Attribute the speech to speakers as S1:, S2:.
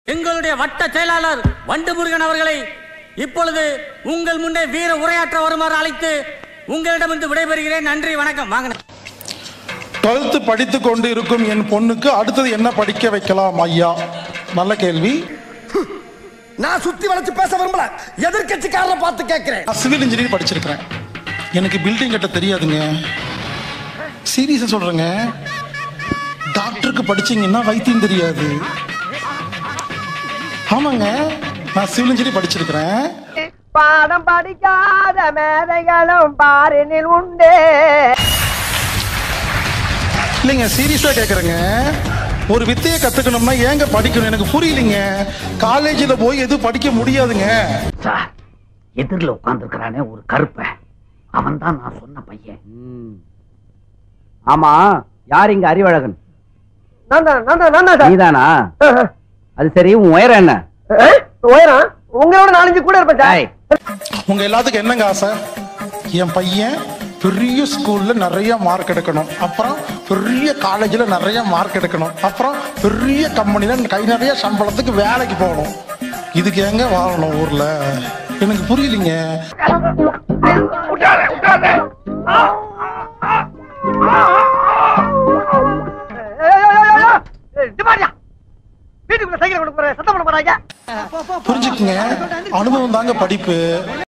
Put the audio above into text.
S1: எங்களுடைய வட்ட செயலாளர் வண்டு முருகன் அவர்களை இப்பொழுது உங்கள் முன்னே வீர உரையாற்ற வருமாறு அழைத்து உங்களிடமிருந்து விடைபெறுகிறேன் நன்றி வணக்கம் வாங்க
S2: டுவெல்த்து படித்து கொண்டு இருக்கும் என் பொண்ணுக்கு அடுத்தது என்ன படிக்க வைக்கலாம் ஐயா நல்ல கேள்வி
S3: நான் சுத்தி வளைச்சு பேச விரும்பல எதிர்க்கட்சிக்காரரை பார்த்து கேட்கிறேன்
S2: நான் சிவில் இன்ஜினியரிங் படிச்சிருக்கிறேன் எனக்கு பில்டிங் கட்ட தெரியாதுங்க சீரியஸா சொல்றேங்க டாக்டருக்கு படிச்சீங்கன்னா வைத்தியம் தெரியாது ஆமாங்க நான் சிவில் இன்ஜினியரிங் படிச்சிருக்கிறேன்
S4: பாடம் படிக்காத மேதைகளும் பாரினில் உண்டு
S2: இல்லைங்க சீரியஸா கேக்குறேங்க ஒரு வித்தையை கத்துக்கணும்னா ஏங்க படிக்கணும் எனக்கு புரியலைங்க காலேஜில் போய் எதுவும் படிக்க முடியாதுங்க
S5: சார் எதிரில் உட்கார்ந்துருக்கிறானே ஒரு கருப்பன் அவன் தான் நான் சொன்ன பையன் ஆமா யார் இங்க அறிவழகன்
S4: நான் தான் நான் தான் நான் தான் சார்
S5: நீதானா அது சரி உன் உயரம் என்ன
S4: அஹ், உயரம் உங்களோட நாலஞ்சு கூட இருப்பேன் சார்
S5: டேய்,
S2: உங்க எல்லாத்துக்கும் என்னங்க ஆசை என் பையன் பெரிய ஸ்கூல்ல நிறைய மார்க் எடுக்கணும் அப்புறம் பெரிய காலேஜ்ல நிறைய மார்க் எடுக்கணும் அப்புறம் பெரிய கம்பெனில கை நிறைய சம்பளத்துக்கு வேலைக்கு போகணும் இதுக்கு எங்க வாழணும் ஊர்ல எனக்கு புரியலைங்க
S4: வீட்டுக்குள்ள சைக்கிள் கொண்டு போறேன் சத்தம் பண்ண போறாங்க
S2: புரிஞ்சுக்குங்க அனுபவம் தாங்க படிப்பு